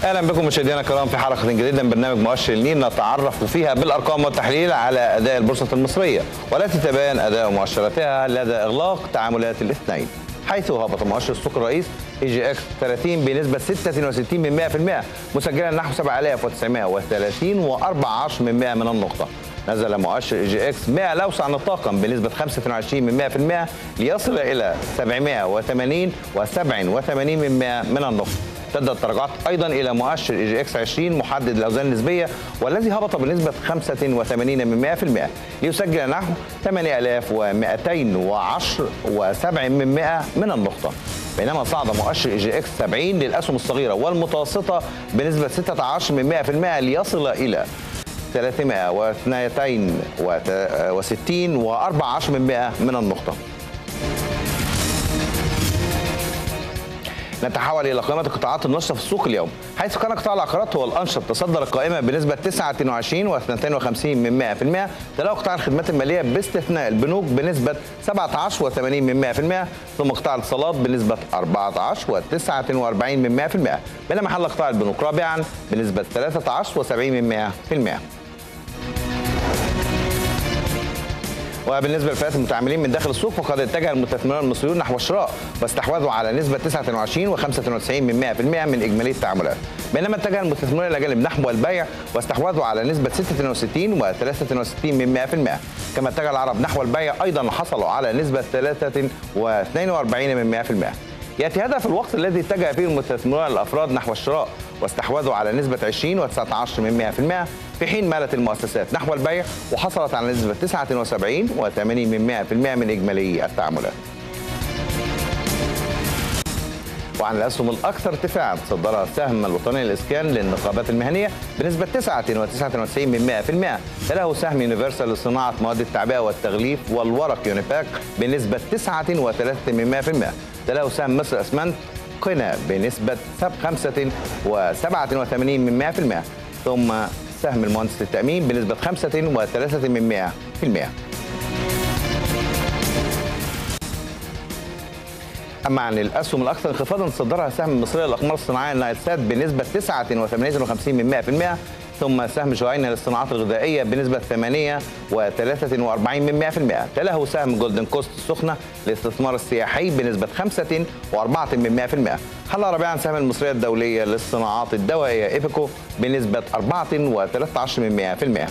اهلا بكم مشاهدينا الكرام في حلقه جديده من برنامج مؤشر النيل نتعرف فيها بالارقام والتحليل على اداء البورصه المصريه والتي تبان اداء مؤشراتها لدى اغلاق تعاملات الاثنين حيث هبط مؤشر السوق الرئيس اي جي اكس 30 بنسبه 66 من 100% مسجلا نحو 7930 و14 من 100 من النقطه نزل مؤشر اي جي اكس 100 الاوسع نطاقا بنسبه 25 من 100% ليصل الى 780 و87 من 100 من النقطه ابتدى التراجعات ايضا الى مؤشر اي جي اكس 20 محدد الاوزان النسبيه والذي هبط بنسبه 85 من 100% ليسجل نحو 8210 و7 من 100 من النقطه بينما صعد مؤشر اي جي اكس 70 للاسهم الصغيره والمتوسطه بنسبه 16 من 100% ليصل الى 362 و14 من 100 من النقطه نتحول الى قائمه القطاعات النشطه في السوق اليوم حيث كان قطاع العقارات هو الانشط تصدر القائمه بنسبه 29 و52 من 100% تلاه قطاع الخدمات الماليه باستثناء البنوك بنسبه 17 و80 من 100% ثم قطاع الاتصالات بنسبه 14 و49 من 100% بينما حل قطاع البنوك رابعا بنسبه 13 و70 من 100% وبالنسبه لفئات المتعاملين من داخل السوق فقد اتجه المستثمرون المصريون نحو الشراء واستحوذوا على نسبه 29 و95 من 100% من اجمالي التعاملات بينما اتجه المستثمرون الاجانب نحو البيع واستحوذوا على نسبه 66 و63 من 100% كما اتجه العرب نحو البيع ايضا حصلوا على نسبه 43 من 100% ياتي هذا في الوقت الذي اتجه فيه المستثمرون الافراد نحو الشراء واستحوذوا على نسبة 20 و19 من 100% في حين مالت المؤسسات نحو البيع وحصلت على نسبة 79 و80 من 100% من إجمالي التعاملات وعن الاسهم الاكثر ارتفاعا تصدرها سهم الوطني للاسكان للنقابات المهنيه بنسبه 99 من 100% تلاه سهم يونيفرسال لصناعه مواد التعبئه والتغليف والورق يونيباك بنسبه 39 من 100% تلاه سهم مصر اسمنت قنا بنسبة 5 و87 من 100% ثم سهم المهندس للتأمين بنسبة 5 و3 من 100% أما عن الأسهم الأكثر انخفاضا صدرها سهم المصرية للأقمار الصناعية نايل سات بنسبة 59 من 100% ثم سهم جوينا للصناعات الغذائية بنسبة 8 و43 من 100% تلاه سهم جولدن كوست السخنة للاستثمار السياحي بنسبة 5 و4 من 100% حل رابعا سهم المصرية الدولية للصناعات الدوائية إيبكو بنسبة 4 و13 من 100%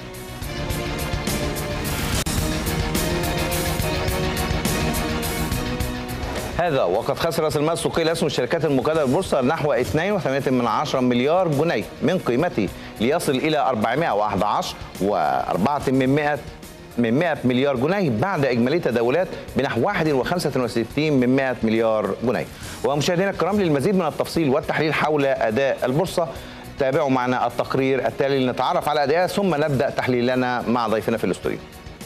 هذا وقد خسر راس المال السوقي لاسهم الشركات المقيده بالبورصه نحو 2.8 مليار جنيه من قيمته ليصل الى 411 و4 من 100 من 100 مليار جنيه بعد اجمالي تداولات بنحو 1.65 من 100 مليار جنيه. ومشاهدينا الكرام للمزيد من التفصيل والتحليل حول اداء البورصه تابعوا معنا التقرير التالي لنتعرف على ادائها ثم نبدا تحليلنا مع ضيفنا في الاستوديو.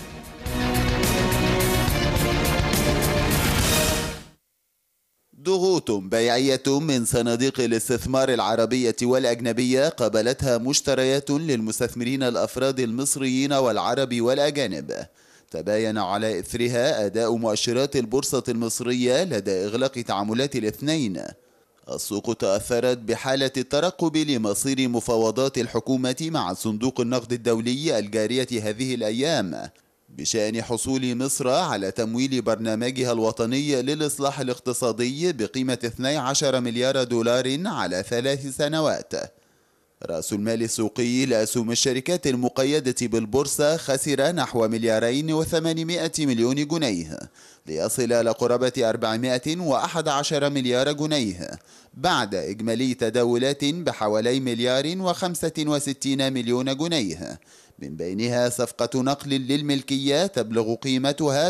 ضغوط بيعية من صناديق الاستثمار العربية والأجنبية قابلتها مشتريات للمستثمرين الأفراد المصريين والعرب والأجانب تباين على إثرها أداء مؤشرات البورصة المصرية لدى إغلاق تعاملات الاثنين السوق تأثرت بحالة الترقب لمصير مفاوضات الحكومة مع صندوق النقد الدولي الجارية هذه الأيام بشأن حصول مصر على تمويل برنامجها الوطني للإصلاح الاقتصادي بقيمة 12 مليار دولار على ثلاث سنوات رأس المال السوقي لأسهم الشركات المقيدة بالبورصة خسر نحو مليارين وثمانمائة مليون جنيه ليصل إلى قرابة 411 مليار جنيه بعد إجمالي تداولات بحوالي مليار وخمسة وستين مليون جنيه من بينها صفقة نقل للملكية تبلغ قيمتها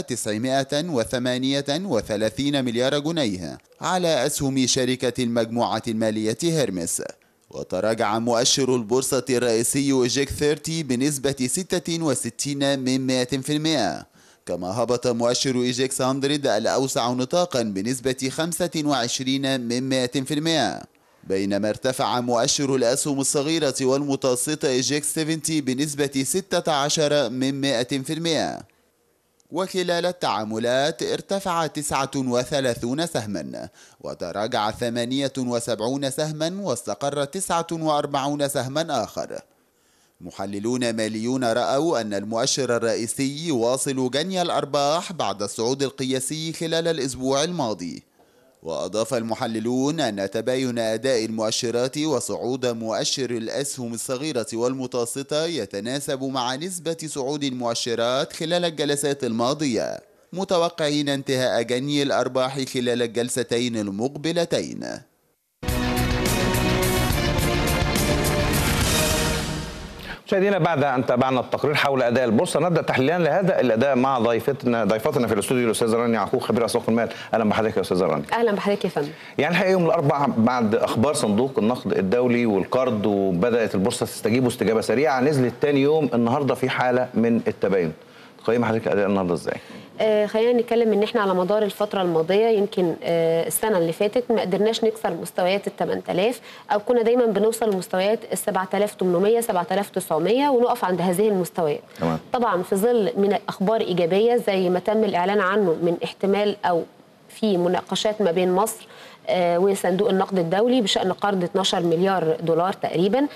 938 مليار جنيه على أسهم شركة المجموعة المالية هيرمس وتراجع مؤشر البورصة الرئيسي إيجيك 30 بنسبة 66 من 100% كما هبط مؤشر إيجيكس 100 الأوسع نطاقا بنسبة 25 من 100% بينما ارتفع مؤشر الأسهم الصغيرة والمتوسطة إيجيكس 70 بنسبة 16 من 100% وخلال التعاملات ارتفع 39 سهما وتراجع 78 سهما واستقر 49 سهما آخر محللون ماليون رأوا أن المؤشر الرئيسي يواصل جني الأرباح بعد الصعود القياسي خلال الأسبوع الماضي وأضاف المحللون أن تباين أداء المؤشرات وصعود مؤشر الأسهم الصغيرة والمتوسطة يتناسب مع نسبة صعود المؤشرات خلال الجلسات الماضية متوقعين انتهاء جني الأرباح خلال الجلستين المقبلتين مشاهدينا بعد ان تابعنا التقرير حول اداء البورصه نبدا تحليلا لهذا الاداء مع ضيفتنا ضيفتنا في الاستوديو الاستاذه رانيا يعقوب خبير اسواق المال اهلا بحضرتك يا استاذه رانيا اهلا بحضرتك يا فندم يعني الحقيقه يوم الاربعاء بعد اخبار صندوق النقد الدولي والقرض وبدات البورصه تستجيب استجابه سريعه نزلت ثاني يوم النهارده في حاله من التباين تقيم حضرتك اداء النهارده ازاي؟ آه خلينا نتكلم ان احنا على مدار الفتره الماضيه يمكن آه السنه اللي فاتت ما قدرناش نكسر مستويات ال 8000 او كنا دايما بنوصل لمستويات ال 7800 7900 ونقف عند هذه المستويات تمام. طبعا في ظل من اخبار ايجابيه زي ما تم الاعلان عنه من احتمال او في مناقشات ما بين مصر آه وصندوق النقد الدولي بشان قرض 12 مليار دولار تقريبا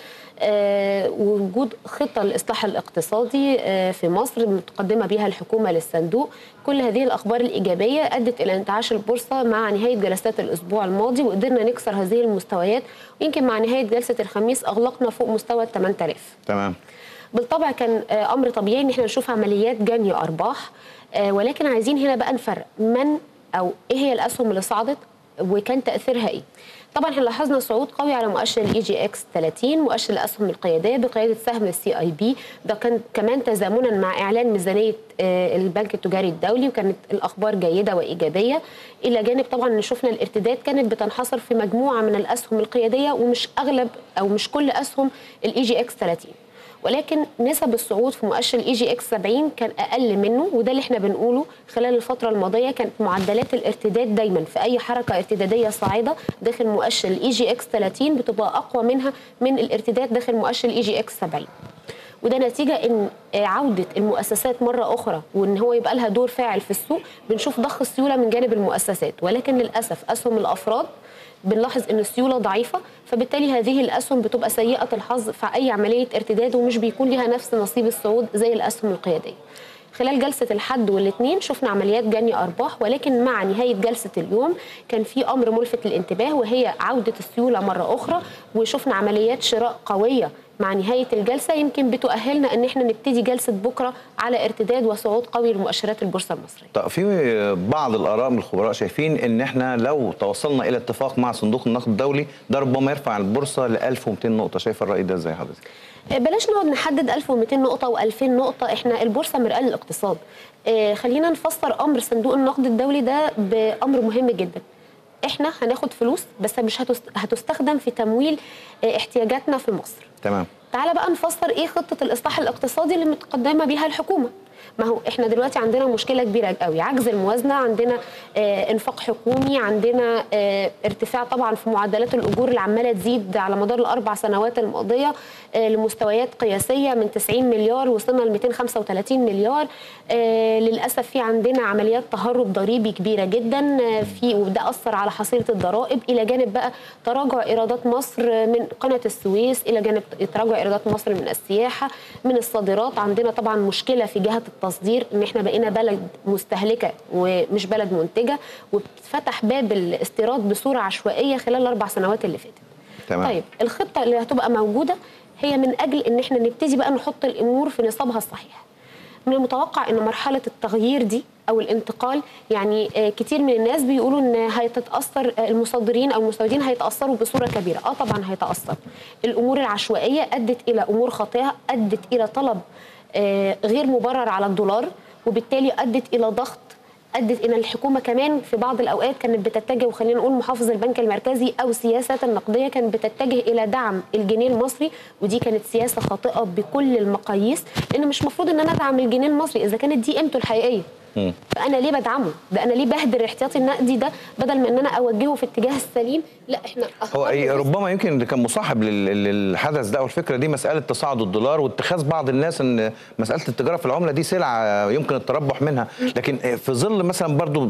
آه ووجود خطه للاصلاح الاقتصادي آه في مصر متقدمه بها الحكومه للصندوق كل هذه الاخبار الايجابيه ادت الى انتعاش البورصه مع نهايه جلسات الاسبوع الماضي وقدرنا نكسر هذه المستويات ويمكن مع نهايه جلسه الخميس اغلقنا فوق مستوى ال 8000 تمام بالطبع كان آه امر طبيعي ان احنا نشوف عمليات جني ارباح ولكن عايزين هنا بقى نفرق من او ايه هي الاسهم اللي صعدت وكان تاثيرها ايه طبعا احنا لاحظنا صعود قوي على مؤشر الاي جي اكس 30 مؤشر الاسهم القياديه بقياده سهم السي اي بي ده كان كمان تزامنا مع اعلان ميزانيه البنك التجاري الدولي وكانت الاخبار جيده وايجابيه الى جانب طبعا ان شفنا الارتداد كانت بتنحصر في مجموعه من الاسهم القياديه ومش اغلب او مش كل اسهم الاي جي اكس 30 ولكن نسب الصعود في مؤشر الاي جي اكس 70 كان اقل منه وده اللي احنا بنقوله خلال الفتره الماضيه كانت معدلات الارتداد دايما في اي حركه ارتداديه صاعده داخل مؤشر الاي جي اكس 30 بتبقى اقوى منها من الارتداد داخل مؤشر الاي جي اكس 70 وده نتيجه ان عوده المؤسسات مره اخرى وان هو يبقى لها دور فاعل في السوق بنشوف ضخ السيوله من جانب المؤسسات ولكن للاسف اسهم الافراد بنلاحظ ان السيوله ضعيفه فبالتالي هذه الاسهم بتبقى سيئه الحظ في اي عمليه ارتداد ومش بيكون لها نفس نصيب الصعود زي الاسهم القياديه. خلال جلسه الحد والاثنين شفنا عمليات جني ارباح ولكن مع نهايه جلسه اليوم كان في امر ملفت للانتباه وهي عوده السيوله مره اخرى وشفنا عمليات شراء قويه مع نهايه الجلسه يمكن بتؤهلنا ان احنا نبتدي جلسه بكره على ارتداد وصعود قوي لمؤشرات البورصه المصريه. طيب في بعض الاراء من الخبراء شايفين ان احنا لو توصلنا الى اتفاق مع صندوق النقد الدولي ده ربما يرفع البورصه ل 1200 نقطه شايف الراي ده ازاي حضرتك؟ بلاش نقعد نحدد 1200 نقطه و2000 نقطه احنا البورصه مرآه للاقتصاد. خلينا نفسر امر صندوق النقد الدولي ده بامر مهم جدا. احنا هناخد فلوس بس مش هتستخدم في تمويل احتياجاتنا في مصر. تمام. تعالى بقى نفسر ايه خطه الاصلاح الاقتصادي اللي متقدمه بيها الحكومه. ما هو احنا دلوقتي عندنا مشكله كبيره قوي عجز الموازنه عندنا آه انفاق حكومي عندنا آه ارتفاع طبعا في معدلات الاجور اللي عماله تزيد على مدار الاربع سنوات الماضيه آه لمستويات قياسيه من 90 مليار وصلنا ل 235 مليار آه للاسف في عندنا عمليات تهرب ضريبي كبيره جدا آه في وده اثر على حصيله الضرائب الى جانب بقى تراجع ايرادات مصر من قناه السويس الى جانب تراجع ايرادات مصر من السياحه من الصادرات عندنا طبعا مشكله في جهه التصدير ان احنا بقينا بلد مستهلكه ومش بلد منتجه وفتح باب الاستيراد بصوره عشوائيه خلال الاربع سنوات اللي فاتت. تمام. طيب الخطه اللي هتبقى موجوده هي من اجل ان احنا نبتدي بقى نحط الامور في نصابها الصحيح. من المتوقع ان مرحله التغيير دي او الانتقال يعني كتير من الناس بيقولوا ان هيتتاثر المصدرين او المستوردين هيتاثروا بصوره كبيره اه طبعا هيتاثر الامور العشوائيه ادت الى امور خاطئه ادت الى طلب غير مبرر على الدولار وبالتالي ادت الى ضغط ادت ان الحكومه كمان في بعض الاوقات كانت بتتجه وخلينا نقول محافظ البنك المركزي او سياسات النقديه كانت بتتجه الى دعم الجنيه المصري ودي كانت سياسه خاطئه بكل المقاييس لان مش المفروض ان انا ادعم الجنيه المصري اذا كانت دي قيمته الحقيقيه فانا ليه بدعمه ده انا ليه بهدر الاحتياطي النقدي ده بدل من ان انا اوجهه في اتجاه السليم لا احنا هو أخطأنا أي بس. ربما يمكن اللي كان مصاحب لل- للحدث ده او الفكره دي مساله تصاعد الدولار واتخاذ بعض الناس ان مساله التجاره في العمله دي سلعه يمكن التربح منها لكن في ظل مثلا برضو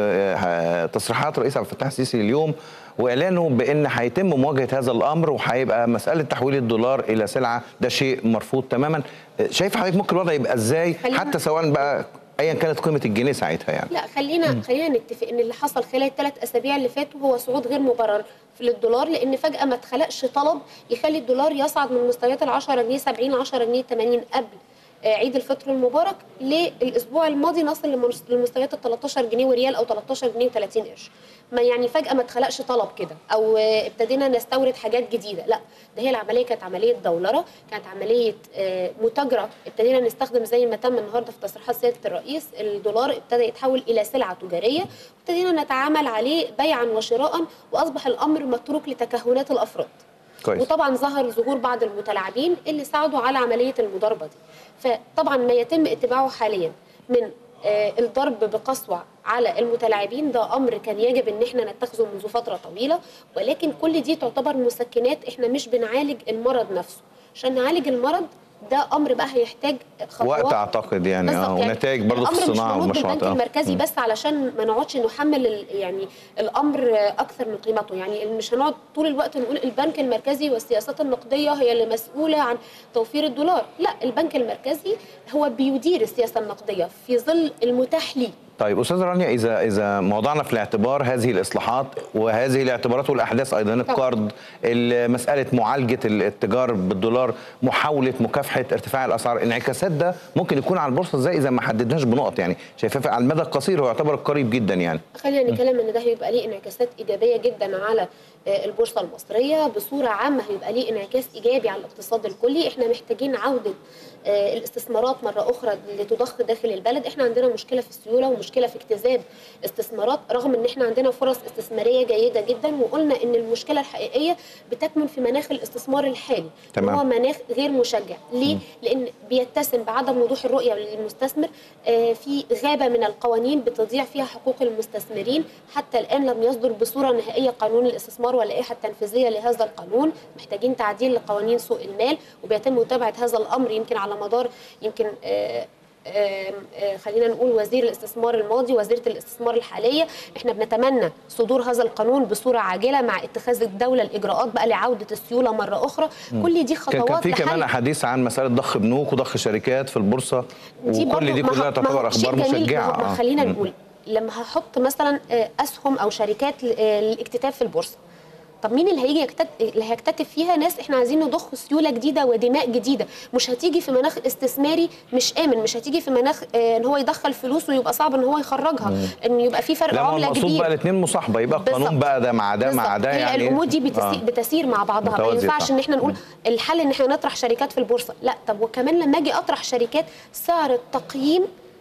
م- تصريحات رئيس عبد الفتاح السيسي اليوم واعلانه بان هيتم مواجهه هذا الامر وهيبقى مساله تحويل الدولار الى سلعه ده شيء مرفوض تماما شايف حضرتك ممكن الوضع يبقى ازاي خلينا- حتى سواء بقى ايا كانت قيمه الجنيه ساعتها يعني لا خلينا خلينا نتفق ان اللي حصل خلال الثلاث اسابيع اللي فاتوا هو صعود غير مبرر في للدولار لان فجاه ما اتخلقش طلب يخلي الدولار يصعد من مستويات ال 10 جنيه 70 ل 10 جنيه 80 قبل آه، عيد الفطر المبارك للاسبوع الماضي نصل لمنس- لمستويات ال 13 جنيه وريال او 13 جنيه و30 قرش ما يعني فجاه ما اتخلقش طلب كده او آه، ابتدينا نستورد حاجات جديده لا ده هي العمليه كانت عمليه دولره كانت عمليه آه، متاجره ابتدينا نستخدم زي ما تم النهارده في تصريحات سياده الرئيس الدولار ابتدى يتحول الى سلعه تجاريه ابتدينا نتعامل عليه بيعا وشراء واصبح الامر متروك لتكهنات الافراد كويس وطبعا ظهر ظهور بعض المتلاعبين اللي ساعدوا على عمليه المضاربه دي فطبعا ما يتم اتباعه حاليا من آه، الضرب بقسوة على المتلاعبين ده امر كان يجب ان احنا نتخذه منذ فتره طويله ولكن كل دي تعتبر مسكنات احنا مش بنعالج المرض نفسه عشان نعالج المرض ده امر بقى هيحتاج خطوات وقت اعتقد يعني بالظبط اه ونتائج برضه في الأمر الصناعه مش منوط والمشروعات بالبنك آه. المركزي بس علشان ما نقعدش نحمل ال- يعني الامر اكثر من قيمته يعني مش هنقعد طول الوقت نقول البنك المركزي والسياسات النقديه هي اللي مسؤوله عن توفير الدولار لا البنك المركزي هو بيدير السياسه النقديه في ظل المتاح ليه طيب استاذ رانيا اذا اذا وضعنا في الاعتبار هذه الاصلاحات وهذه الاعتبارات والاحداث ايضا القرض ال- مساله معالجه ال- التجار بالدولار محاوله مكافحه ارتفاع الاسعار انعكاسات ده ممكن يكون على البورصه ازاي اذا ما حددناش بنقط يعني شايفاه على المدى القصير هو يعتبر قريب جدا يعني خلينا نتكلم ان ده هيبقى ليه انعكاسات ايجابيه جدا على آه، البورصه المصريه بصوره عامه هيبقى ليه انعكاس ايجابي على الاقتصاد الكلي احنا محتاجين عوده آه، الاستثمارات مره اخرى لتضخ داخل البلد احنا عندنا مشكله في السيوله ومشكله في اجتذاب استثمارات رغم ان احنا عندنا فرص استثماريه جيده جدا وقلنا ان المشكله الحقيقيه بتكمن في مناخ الاستثمار الحالي تمام. هو مناخ غير مشجع ليه لان بيتسم بعدم وضوح الرؤيه للمستثمر آه، في غابه من القوانين بتضيع فيها حقوق المستثمرين حتى الان لم يصدر بصوره نهائيه قانون الاستثمار واللائحه التنفيذيه لهذا القانون محتاجين تعديل لقوانين سوق المال وبيتم متابعه هذا الامر يمكن على مدار يمكن آه، آم، آه، خلينا نقول وزير الاستثمار الماضي وزيره الاستثمار الحاليه احنا بنتمنى صدور هذا القانون بصوره عاجله مع اتخاذ الدوله الاجراءات بقى لعوده السيوله مره اخرى كل دي كان خطوات كان في لحل- كمان احاديث عن مساله ضخ بنوك وضخ شركات في البورصه دي وكل برضو دي ما كلها هو- ما تعتبر هو شيء اخبار جميل، مشجعه ما هو آه. خلينا مم. نقول لما هحط مثلا آه، اسهم او شركات ل- آه، للاكتتاب في البورصه طب مين اللي هيجي يكتت... اللي هيكتتب فيها ناس احنا عايزين نضخ سيوله جديده ودماء جديده مش هتيجي في مناخ استثماري مش امن مش هتيجي في مناخ آه، ان هو يدخل فلوس ويبقى صعب ان هو يخرجها ان يبقى في فرق لا ما هو عمله المقصود كبير بقى الاثنين مصاحبه يبقى القانون بالظبط. بقى ده مع ده مع بالظبط. ده هي يعني الامور دي بتسير, آه. بتسير مع بعضها ما متوازية، ينفعش صح. ان احنا نقول الحل ان احنا نطرح شركات في البورصه لا طب وكمان لما اجي اطرح شركات سعر التقييم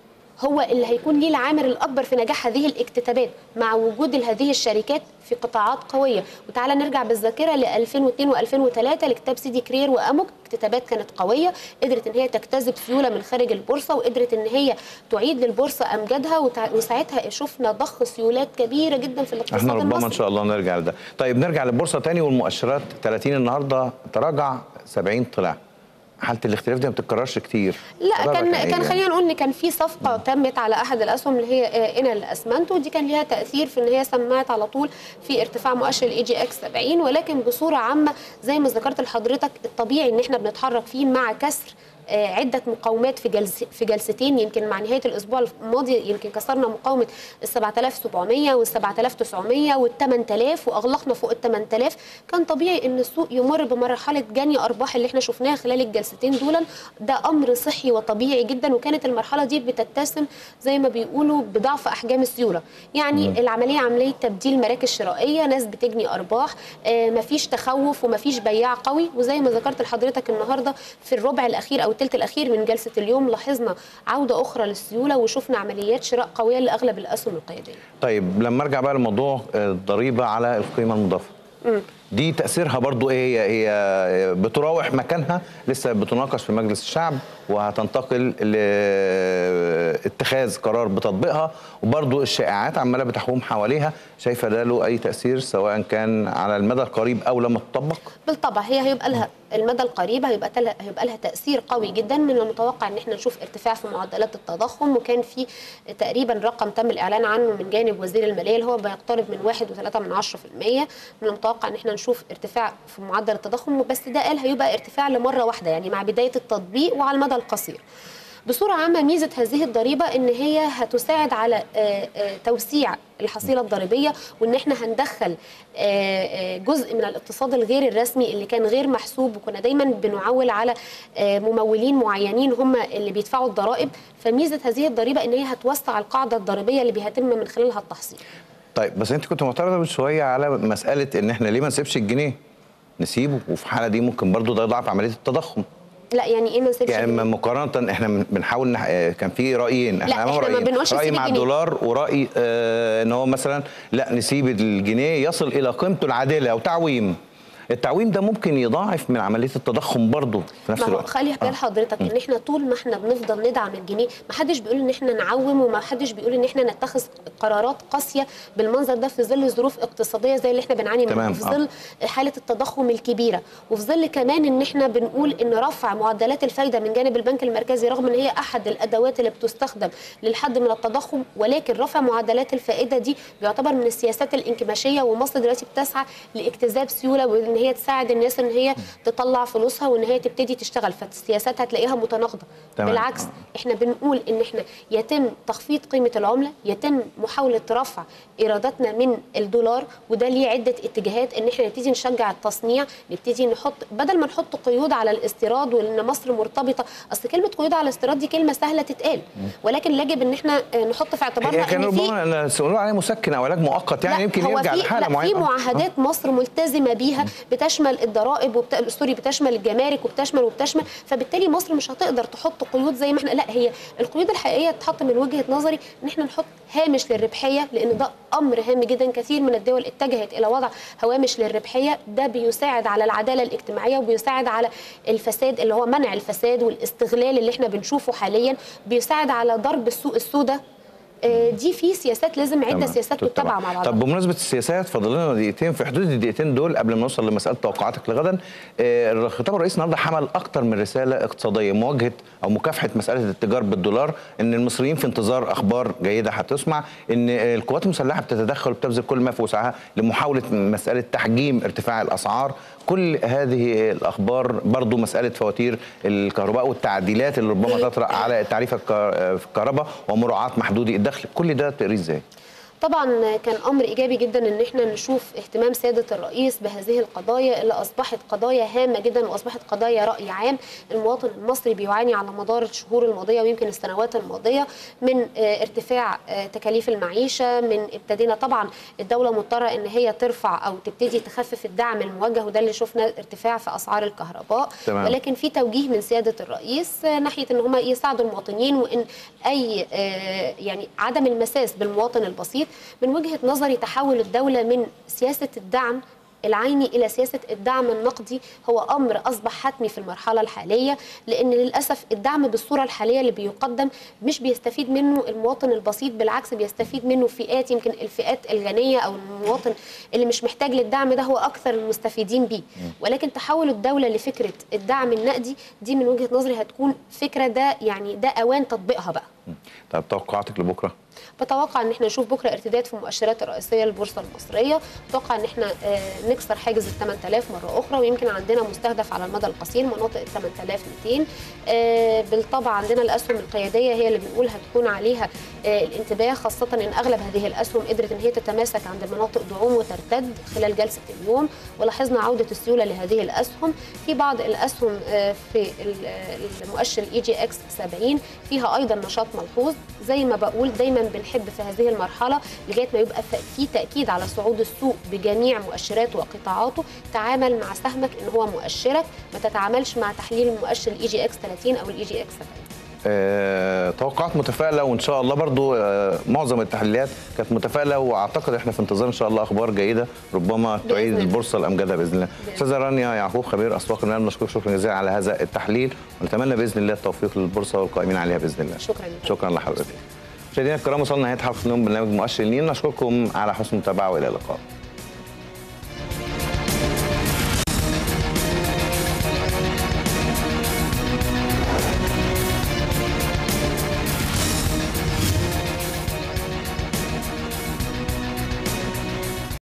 هو اللي هيكون ليه العامل الاكبر في نجاح هذه الاكتتابات مع وجود هذه الشركات في قطاعات قويه وتعالى نرجع بالذاكره ل 2002 و2003 لكتاب سيدي كرير واموك اكتتابات كانت قويه قدرت ان هي تجتذب سيوله من خارج البورصه وقدرت ان هي تعيد للبورصه امجادها وتع- وساعتها شفنا ضخ سيولات كبيره جدا في الاقتصاد احنا ربما ان المصري شاء الله نرجع لده طيب نرجع للبورصه تاني والمؤشرات 30 النهارده تراجع 70 طلع حاله الاختلاف دي ما بتتكررش كتير لا سببها كان إيه كان يعني؟ خلينا نقول ان كان في صفقه تمت على احد الاسهم اللي هي آه، انل الاسمنت ودي كان ليها تاثير في ان هي سمعت على طول في ارتفاع مؤشر الاي جي اكس 70 ولكن بصوره عامه زي ما ذكرت لحضرتك الطبيعي ان احنا بنتحرك فيه مع كسر آه، عده مقاومات في جلس في جلستين يمكن مع نهايه الاسبوع الماضي يمكن كسرنا مقاومه ال 7700 وال 7900 وال 8000 واغلقنا فوق ال 8000 كان طبيعي ان السوق يمر بمرحله جني ارباح اللي احنا شفناها خلال الجلستين دول ده امر صحي وطبيعي جدا وكانت المرحله دي بتتسم زي ما بيقولوا بضعف احجام السيوله يعني مم. العمليه عمليه تبديل مراكز شرائيه ناس بتجني ارباح آه مفيش تخوف ومفيش بياع قوي وزي ما ذكرت لحضرتك النهارده في الربع الاخير او الثلث الاخير من جلسه اليوم لاحظنا عوده اخرى للسيوله وشفنا عمليات شراء قويه لاغلب الاسهم القياديه طيب لما ارجع بقى لموضوع آه، الضريبه على القيمه المضافه دي تاثيرها برضو ايه هي هي بتراوح مكانها لسه بتناقش في مجلس الشعب وهتنتقل لاتخاذ قرار بتطبيقها وبرضو الشائعات عماله بتحوم حواليها شايفه ده له اي تاثير سواء كان على المدى القريب او لما تطبق بالطبع هي هيبقى لها المدى القريب هيبقى تل... هيبقى لها تاثير قوي جدا من المتوقع ان احنا نشوف ارتفاع في معدلات التضخم وكان في تقريبا رقم تم الاعلان عنه من جانب وزير الماليه اللي هو بيقترب من 1.3 من 10% من المتوقع ان احنا نشوف ارتفاع في معدل التضخم بس ده قال هيبقى ارتفاع لمره واحده يعني مع بدايه التطبيق وعلى المدى القصير بصورة عامة ميزة هذه الضريبة إن هي هتساعد على آه، آه، توسيع الحصيلة الضريبية وإن إحنا هندخل آه، آه، جزء من الاقتصاد الغير الرسمي اللي كان غير محسوب وكنا دايما بنعول على آه، ممولين معينين هم اللي بيدفعوا الضرائب فميزة هذه الضريبة إن هي هتوسع القاعدة الضريبية اللي بيتم من خلالها التحصيل طيب بس انت كنت معترضه من شويه على مساله ان احنا ليه ما نسيبش الجنيه نسيبه وفي الحاله دي ممكن برضو ده يضاعف عمليه التضخم لا يعني إيه ما نسيبش يعني الجنيه؟ مقارنه احنا من- بنحاول نح... آه، كان في رايين لا، امام إحنا ما رايين بنقولش راي نسيب مع الجنيه. الدولار وراي آه ان هو مثلا لا نسيب الجنيه يصل الى قيمته العادله او تعويم التعويم ده ممكن يضاعف من عمليه التضخم برضه في نفس ما هو الوقت خلي بال حضرتك ان احنا طول ما احنا بنفضل ندعم الجنيه ما حدش بيقول ان احنا نعوم وما حدش بيقول ان احنا نتخذ قرارات قاسيه بالمنظر ده في ظل ظروف اقتصاديه زي اللي احنا بنعاني منها تمام، وفي آه. ظل حاله التضخم الكبيره وفي ظل كمان ان احنا بنقول ان رفع معدلات الفايده من جانب البنك المركزي رغم ان هي احد الادوات اللي بتستخدم للحد من التضخم ولكن رفع معدلات الفائده دي بيعتبر من السياسات الانكماشيه ومصر دلوقتي بتسعى لاجتذاب سيوله وان هي تساعد الناس ان هي تطلع فلوسها وان هي تبتدي تشتغل فالسياسات هتلاقيها متناقضه تمام. بالعكس آه. احنا بنقول ان احنا يتم تخفيض قيمه العمله يتم محاوله رفع ايراداتنا من الدولار وده ليه عده اتجاهات ان احنا نبتدي نشجع التصنيع نبتدي نحط بدل ما نحط قيود على الاستيراد وان مصر مرتبطه اصل كلمه قيود على الاستيراد دي كلمه سهله تتقال ولكن يجب ان احنا آه، نحط في اعتبارنا هي كان ان في ربما يقولوا عليه مسكن او علاج مؤقت يعني لا، يمكن هو يرجع في لحاله لا، معينه في معاهدات مصر ملتزمه بيها بتشمل الضرائب وبت... سوري بتشمل الجمارك وبتشمل وبتشمل فبالتالي مصر مش هتقدر تحط قيود زي ما احنا لا هي القيود الحقيقيه تتحط من وجهه نظري ان احنا نحط هامش للربحيه لان ده امر هام جدا كثير من الدول اتجهت الى وضع هوامش للربحيه ده بيساعد على العداله الاجتماعيه وبيساعد على الفساد اللي هو منع الفساد والاستغلال اللي احنا بنشوفه حاليا بيساعد على ضرب السوق السوداء آه، دي في سياسات لازم عده تمام. سياسات متبعه مع بعضها طب بمناسبه السياسات فاضل لنا دقيقتين في حدود الدقيقتين دول قبل ما نوصل لمساله توقعاتك لغدا آه، خطاب الرئيس النهارده حمل اكتر من رساله اقتصاديه مواجهه او مكافحه مساله الاتجار بالدولار ان المصريين في انتظار اخبار جيده هتسمع ان القوات المسلحه بتتدخل وبتبذل كل ما في وسعها لمحاوله مساله تحجيم ارتفاع الاسعار كل هذه الاخبار برضو مساله فواتير الكهرباء والتعديلات اللي ربما تطرا على تعريف الك- في الكهرباء ومراعاه محدودي الدخل كل ده تقريه ازاي طبعا كان امر ايجابي جدا ان احنا نشوف اهتمام سياده الرئيس بهذه القضايا اللي اصبحت قضايا هامه جدا واصبحت قضايا راي عام المواطن المصري بيعاني على مدار الشهور الماضيه ويمكن السنوات الماضيه من آه، ارتفاع آه، تكاليف المعيشه من ابتدينا طبعا الدوله مضطره ان هي ترفع او تبتدي تخفف الدعم الموجه وده اللي شفنا ارتفاع في اسعار الكهرباء تمام. ولكن في توجيه من سياده الرئيس آه، ناحيه ان هم يساعدوا المواطنين وان اي آه، يعني عدم المساس بالمواطن البسيط من وجهه نظري تحول الدوله من سياسه الدعم العيني الى سياسه الدعم النقدي هو امر اصبح حتمي في المرحله الحاليه لان للاسف الدعم بالصوره الحاليه اللي بيقدم مش بيستفيد منه المواطن البسيط بالعكس بيستفيد منه فئات يمكن الفئات الغنيه او المواطن اللي مش محتاج للدعم ده هو اكثر المستفيدين بيه ولكن تحول الدوله لفكره الدعم النقدي دي من وجهه نظري هتكون فكره ده يعني ده اوان تطبيقها بقى طب توقعاتك لبكره بتوقع ان احنا نشوف بكره ارتداد في المؤشرات الرئيسيه للبورصه المصريه بتوقع ان احنا آه، نكسر حاجز ال 8000 مره اخرى ويمكن عندنا مستهدف على المدى القصير مناطق ال 8200 آه، بالطبع عندنا الاسهم القياديه هي اللي بنقول هتكون عليها آه، الانتباه خاصه ان اغلب هذه الاسهم قدرت ان هي تتماسك عند مناطق دعوم وترتد خلال جلسه اليوم ولاحظنا عوده السيوله لهذه الاسهم في بعض الاسهم آه، في ال- آه، المؤشر الاي جي اكس 70 فيها ايضا نشاط ملحوظ زي ما بقول دايما بنحب في هذه المرحله لغايه ما يبقى ف- في تاكيد على صعود السوق بجميع مؤشراته وقطاعاته تعامل مع سهمك ان هو مؤشرك ما تتعاملش مع تحليل المؤشر الاي جي اكس 30 او الاي جي اكس 70 آه، توقعات متفائله وان شاء الله برضو آه، معظم التحليلات كانت متفائله واعتقد احنا في انتظار ان شاء الله اخبار جيده ربما تعيد الله. البورصه لامجادها باذن الله استاذه رانيا يعقوب خبير اسواق المال بنشكرك شكرا جزيلا على هذا التحليل ونتمنى باذن الله التوفيق للبورصه والقائمين عليها باذن الله شكراً لك. شكرا لحضرتك مشاهدينا الكرام وصلنا نهايه حلقه اليوم من برنامج مؤشر النيل نشكركم على حسن المتابعه والى اللقاء